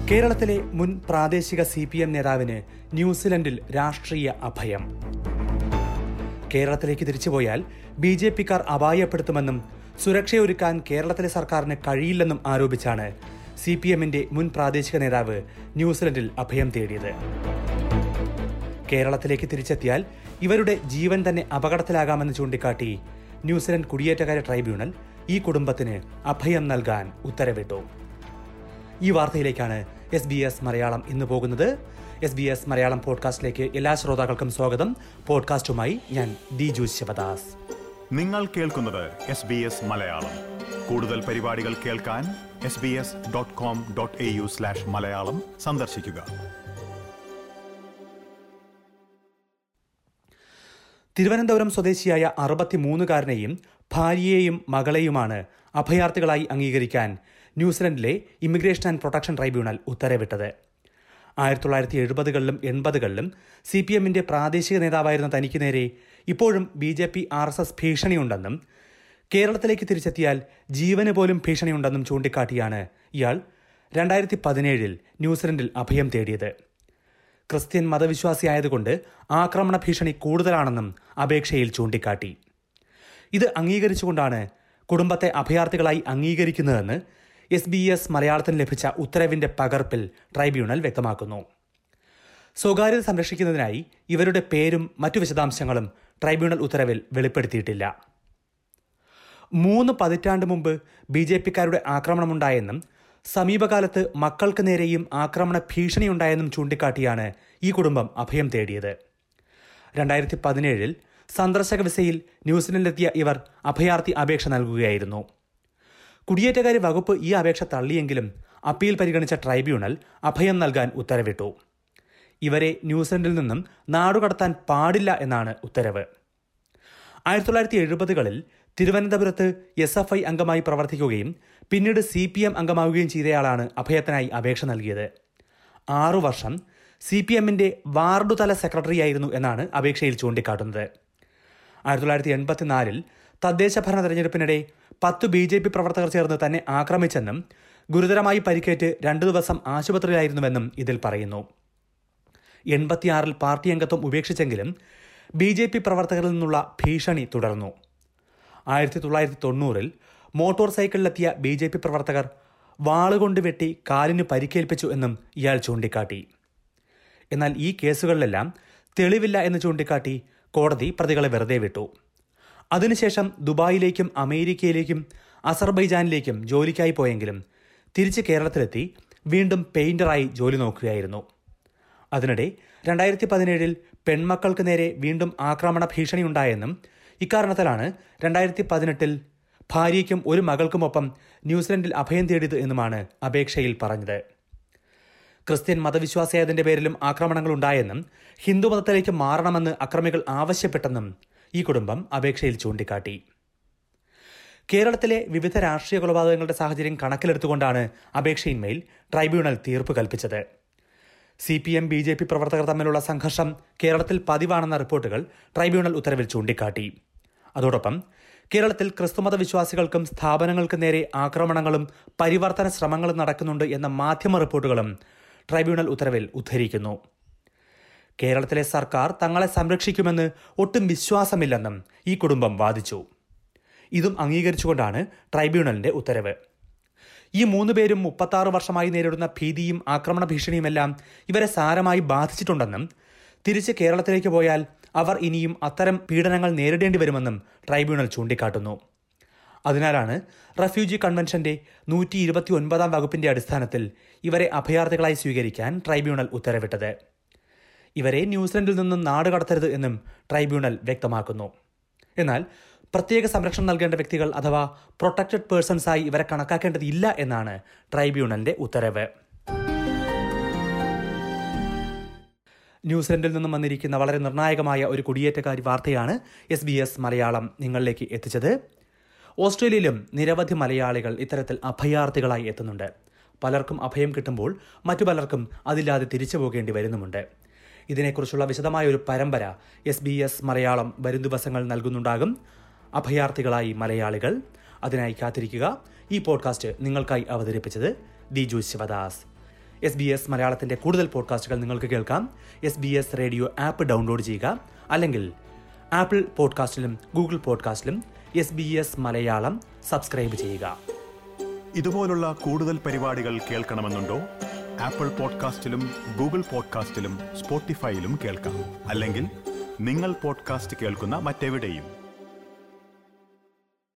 കേരളത്തിലെ മുൻ പ്രാദേശിക സി പി എം നേതാവിന് ന്യൂസിലൻഡിൽ രാഷ്ട്രീയ അഭയം കേരളത്തിലേക്ക് തിരിച്ചുപോയാൽ ബി ജെ പിക്കാർ അപായപ്പെടുത്തുമെന്നും സുരക്ഷയൊരുക്കാൻ കേരളത്തിലെ സർക്കാരിന് കഴിയില്ലെന്നും ആരോപിച്ചാണ് സി പി എമ്മിന്റെ മുൻ പ്രാദേശിക നേതാവ് ന്യൂസിലൻഡിൽ അഭയം തേടിയത് കേരളത്തിലേക്ക് തിരിച്ചെത്തിയാൽ ഇവരുടെ ജീവൻ തന്നെ അപകടത്തിലാകാമെന്ന് ചൂണ്ടിക്കാട്ടി ന്യൂസിലൻഡ് കുടിയേറ്റക്കാരെ ട്രൈബ്യൂണൽ ഈ കുടുംബത്തിന് അഭയം നൽകാൻ ഉത്തരവിട്ടു ഈ വാർത്തയിലേക്കാണ് എസ് ബി എസ് മലയാളം ഇന്ന് പോകുന്നത് എസ് ബി എസ് മലയാളം പോഡ്കാസ്റ്റിലേക്ക് എല്ലാ ശ്രോതാക്കൾക്കും സ്വാഗതം പോഡ്കാസ്റ്റുമായി ഞാൻ ദിജു ശിവദാസ് നിങ്ങൾ കേൾക്കുന്നത് എസ് ബി എസ് മലയാളം കൂടുതൽ പരിപാടികൾ കേൾക്കാൻ S B S dot com dot A U slash Malayalam സന്ദർശിക്കുക തിരുവനന്തപുരം സ്വദേശിയായ അറുപത്തിമൂന്നുകാരനെയും ഭാര്യയെയും മകളെയുമാണ് അഭയാർത്ഥികളായി അംഗീകരിക്കാൻ ന്യൂസിലൻഡിലെ ഇമിഗ്രേഷൻ ആൻഡ് പ്രൊട്ടക്ഷൻ ട്രൈബ്യൂണൽ ഉത്തരവിട്ടത് ആയിരത്തി തൊള്ളായിരത്തി എഴുപതുകളിലും എൺപതുകളിലും സി പി എമ്മിന്റെ പ്രാദേശിക നേതാവായിരുന്ന തനിക്ക് നേരെ ഇപ്പോഴും B J P R S S ഭീഷണിയുണ്ടെന്നും കേരളത്തിലേക്ക് തിരിച്ചെത്തിയാൽ ജീവന് പോലും ഭീഷണിയുണ്ടെന്നും ചൂണ്ടിക്കാട്ടിയാണ് ഇയാൾ രണ്ടായിരത്തി പതിനേഴിൽ ന്യൂസിലൻഡിൽ അഭയം തേടിയത് ക്രിസ്ത്യൻ മതവിശ്വാസിയായതുകൊണ്ട് ആക്രമണ ഭീഷണി കൂടുതലാണെന്നും അപേക്ഷയിൽ ചൂണ്ടിക്കാട്ടി ഇത് അംഗീകരിച്ചുകൊണ്ടാണ് കുടുംബത്തെ അഭയാർത്ഥികളായി അംഗീകരിക്കുന്നതെന്ന് എസ് ബി എസ് മലയാളത്തിന് ലഭിച്ച ഉത്തരവിന്റെ പകർപ്പിൽ ട്രൈബ്യൂണൽ വ്യക്തമാക്കുന്നു സ്വകാര്യത സംരക്ഷിക്കുന്നതിനായി ഇവരുടെ പേരും മറ്റു വിശദാംശങ്ങളും ട്രൈബ്യൂണൽ ഉത്തരവിൽ വെളിപ്പെടുത്തിയിട്ടില്ല മൂന്ന് പതിറ്റാണ്ട് മുമ്പ് ബി ജെ പിക്കാരുടെ ആക്രമണമുണ്ടായെന്നും സമീപകാലത്ത് മക്കൾക്ക് നേരെയും ആക്രമണ ഭീഷണിയുണ്ടായെന്നും ചൂണ്ടിക്കാട്ടിയാണ് ഈ കുടുംബം അഭയം തേടിയത് രണ്ടായിരത്തി പതിനേഴിൽ സന്ദർശക വിസയിൽ ന്യൂസിലൻഡിലെത്തിയ ഇവർ അഭയാർത്ഥി അപേക്ഷ നൽകുകയായിരുന്നു കുടിയേറ്റകാര്യ വകുപ്പ് ഈ അപേക്ഷ തള്ളിയെങ്കിലും അപ്പീൽ പരിഗണിച്ച ട്രൈബ്യൂണൽ അഭയം നൽകാൻ ഉത്തരവിട്ടു ഇവരെ ന്യൂസിലൻഡിൽ നിന്നും നാടുകടത്താൻ പാടില്ല എന്നാണ് ഉത്തരവ് ആയിരത്തി തൊള്ളായിരത്തി എഴുപതുകളിൽ തിരുവനന്തപുരത്ത് എസ് എഫ് ഐ അംഗമായി പ്രവർത്തിക്കുകയും പിന്നീട് സി പി എം അംഗമാവുകയും ചെയ്തയാളാണ് അഭയത്തിനായി അപേക്ഷ നൽകിയത് ആറു വർഷം സി പി എമ്മിന്റെ വാർഡുതല സെക്രട്ടറിയായിരുന്നു എന്നാണ് അപേക്ഷയിൽ ചൂണ്ടിക്കാട്ടുന്നത് ആയിരത്തി തൊള്ളായിരത്തി എൺപത്തിനാലിൽ തദ്ദേശ ഭരണ തെരഞ്ഞെടുപ്പിനിടെ പത്ത് ബി ജെ പി പ്രവർത്തകർ ചേർന്ന് തന്നെ ആക്രമിച്ചെന്നും ഗുരുതരമായി പരിക്കേറ്റ് രണ്ടു ദിവസം ആശുപത്രിയിലായിരുന്നുവെന്നും ഇതിൽ പറയുന്നു എൺപത്തിയാറിൽ പാർട്ടി അംഗത്വം ഉപേക്ഷിച്ചെങ്കിലും ബി ജെ പി പ്രവർത്തകരിൽ നിന്നുള്ള ഭീഷണി തുടർന്നു ആയിരത്തി തൊള്ളായിരത്തി തൊണ്ണൂറിൽ മോട്ടോർ സൈക്കിളിലെത്തിയ ബി ജെ പി പ്രവർത്തകർ വാളുകൊണ്ട് വെട്ടി കാലിന് പരിക്കേൽപ്പിച്ചു എന്നും ഇയാൾ ചൂണ്ടിക്കാട്ടി എന്നാൽ ഈ കേസുകളിലെല്ലാം തെളിവില്ല എന്ന് ചൂണ്ടിക്കാട്ടി കോടതി പ്രതികളെ വെറുതെ വിട്ടു അതിനുശേഷം ദുബായിലേക്കും അമേരിക്കയിലേക്കും അസർബൈജാനിലേക്കും ജോലിക്കായി പോയെങ്കിലും തിരിച്ച് കേരളത്തിലെത്തി വീണ്ടും പെയിന്ററായി ജോലി നോക്കുകയായിരുന്നു അതിനിടെ രണ്ടായിരത്തി പതിനേഴിൽ പെൺമക്കൾക്ക് നേരെ വീണ്ടും ആക്രമണ ഭീഷണിയുണ്ടായെന്നും ഇക്കാരണത്താലാണ് രണ്ടായിരത്തി പതിനെട്ടിൽ ഭാര്യയ്ക്കും ഒരു മകൾക്കുമൊപ്പം ന്യൂസിലൻഡിൽ അഭയം തേടിയത് എന്നുമാണ് അപേക്ഷയിൽ പറഞ്ഞത് ക്രിസ്ത്യൻ മതവിശ്വാസിയായതിന്റെ പേരിലും ആക്രമണങ്ങൾ ഉണ്ടായെന്നും ഹിന്ദുമതത്തിലേക്ക് മാറണമെന്ന് അക്രമികൾ ആവശ്യപ്പെട്ടെന്നും ഈ കുടുംബം അപേക്ഷയിൽ ചൂണ്ടിക്കാട്ടി കേരളത്തിലെ വിവിധ രാഷ്ട്രീയ കൊലപാതകങ്ങളുടെ സാഹചര്യം കണക്കിലെടുത്തുകൊണ്ടാണ് അപേക്ഷയിന്മേൽ ട്രൈബ്യൂണൽ തീർപ്പ് കൽപ്പിച്ചത് C P M B J P പ്രവർത്തകർ തമ്മിലുള്ള സംഘർഷം കേരളത്തിൽ പതിവാണെന്ന റിപ്പോർട്ടുകൾ ട്രൈബ്യൂണൽ ഉത്തരവിൽ ചൂണ്ടിക്കാട്ടി അതോടൊപ്പം കേരളത്തിൽ ക്രിസ്തുമത വിശ്വാസികൾക്കും സ്ഥാപനങ്ങൾക്കും നേരെ ആക്രമണങ്ങളും പരിവർത്തന ശ്രമങ്ങളും നടക്കുന്നുണ്ട് എന്ന മാധ്യമ റിപ്പോർട്ടുകളും ട്രൈബ്യൂണൽ ഉത്തരവിൽ ഉദ്ധരിക്കുന്നു കേരളത്തിലെ സർക്കാർ തങ്ങളെ സംരക്ഷിക്കുമെന്ന് ഒട്ടും വിശ്വാസമില്ലെന്നും ഈ കുടുംബം വാദിച്ചു ഇതും അംഗീകരിച്ചുകൊണ്ടാണ് ട്രൈബ്യൂണലിന്റെ ഉത്തരവ് ഈ മൂന്ന് പേരും മുപ്പത്താറ് വർഷമായി നേരിടുന്ന ഭീതിയും ആക്രമണ ഭീഷണിയുമെല്ലാം ഇവരെ സാരമായി ബാധിച്ചിട്ടുണ്ടെന്നും തിരിച്ച് കേരളത്തിലേക്ക് പോയാൽ അവർ ഇനിയും അത്തരം പീഡനങ്ങൾ നേരിടേണ്ടി വരുമെന്നും ട്രൈബ്യൂണൽ ചൂണ്ടിക്കാട്ടുന്നു അതിനാലാണ് റഫ്യൂജി കൺവെൻഷന്റെ നൂറ്റി ഇരുപത്തി ഒൻപതാം വകുപ്പിന്റെ അടിസ്ഥാനത്തിൽ ഇവരെ അഭയാർത്ഥികളായി സ്വീകരിക്കാൻ ട്രൈബ്യൂണൽ ഉത്തരവിട്ടത് ഇവരെ ന്യൂസിലൻഡിൽ നിന്നും നാട് കടത്തരുത് എന്നും ട്രൈബ്യൂണൽ വ്യക്തമാക്കുന്നു എന്നാൽ പ്രത്യേക സംരക്ഷണം നൽകേണ്ട വ്യക്തികൾ അഥവാ പ്രൊട്ടക്റ്റഡ് പേഴ്സൺസായി ഇവരെ കണക്കാക്കേണ്ടതില്ല എന്നാണ് ട്രൈബ്യൂണലിന്റെ ഉത്തരവ് ന്യൂസിലൻഡിൽ നിന്നും വന്നിരിക്കുന്ന വളരെ നിർണായകമായ ഒരു കുടിയേറ്റക്കാരി വാർത്തയാണ് എസ് ബി എസ് മലയാളം നിങ്ങളിലേക്ക് എത്തിച്ചത് ഓസ്ട്രേലിയയിലും നിരവധി മലയാളികൾ ഇത്തരത്തിൽ അഭയാർത്ഥികളായി എത്തുന്നുണ്ട് പലർക്കും അഭയം കിട്ടുമ്പോൾ മറ്റു പലർക്കും അതില്ലാതെ തിരിച്ചു പോകേണ്ടി വരുന്നുമുണ്ട് ഇതിനെക്കുറിച്ചുള്ള വിശദമായ ഒരു പരമ്പര എസ് ബി എസ് മലയാളം വരും ദിവസങ്ങൾ നൽകുന്നുണ്ടാകും അഭയാർത്ഥികളായി മലയാളികൾ അതിനായി കാത്തിരിക്കുക ഈ പോഡ്കാസ്റ്റ് നിങ്ങൾക്കായി അവതരിപ്പിച്ചത് Diju Sivadas S B S മലയാളത്തിന്റെ കൂടുതൽ പോഡ്കാസ്റ്റുകൾ നിങ്ങൾക്ക് കേൾക്കാം S B S radio app download ചെയ്യുക അല്ലെങ്കിൽ ആപ്പിൾ പോഡ്കാസ്റ്റിലും ഗൂഗിൾ പോഡ്കാസ്റ്റിലും S B S Malayalam subscribe ചെയ്യുക ഇതുപോലുള്ള കൂടുതൽ പരിപാടികൾ കേൾക്കണമെന്നുണ്ടോ ആപ്പിൾ പോഡ്കാസ്റ്റിലും ഗൂഗിൾ പോഡ്കാസ്റ്റിലും സ്പോട്ടിഫൈയിലും കേൾക്കാം അല്ലെങ്കിൽ നിങ്ങൾ പോഡ്കാസ്റ്റ് കേൾക്കുന്ന മറ്റെവിടെയും